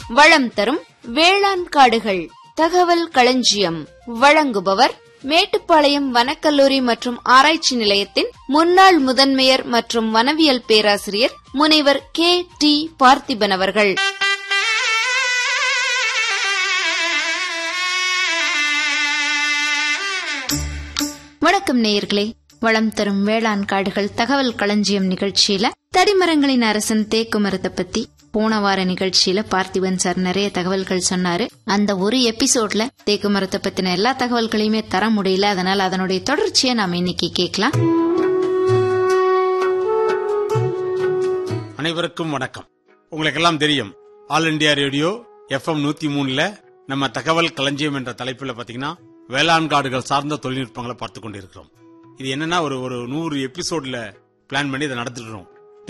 வளம் தரும் வேளாண் காடுகள் தகவல் களஞ்சியம் வழங்குபவர் மேட்டுப்பாளையம் வனக்கல்லூரி மற்றும் ஆராய்ச்சி நிலையத்தின் முன்னாள் முதன்மையர் மற்றும் வனவியல் பேராசிரியர் முனைவர் கே டி பார்த்திபன் அவர்கள் வணக்கம் நேயர்களே வளம் தரும் வேளாண் காடுகள் தகவல் களஞ்சியம் நிகழ்ச்சியில தடிமரங்களின் அரசன் தேக்கு மரத்தை பத்தி போன வார நிகழ்ச்சியில பார்த்திபன் சார் நிறைய தகவல்கள் சொன்னாரு அந்த ஒரு எபிசோட்ல தேக்கு மரத்தை பத்தின எல்லா தகவல்களையுமே தர முடியல அதனால அதனுடைய தொடர்ச்சியை நாம இன்னைக்கு கேட்கலாம் அனைவருக்கும் வணக்கம் உங்களுக்கெல்லாம் தெரியும் ஆல் இண்டியா ரேடியோ எஃப்எம் நூத்தி மூணுல நம்ம தகவல் களஞ்சியம் என்ற தலைப்புல பாத்தீங்கன்னா வேளாண் காடுகள் சார்ந்த தொழில்நுட்பங்களை பார்த்து கொண்டிருக்கிறோம் இது என்னன்னா ஒரு ஒரு நூறு எபிசோட்ல பிளான் பண்ணி இதை நடத்திட்டு இருக்கோம்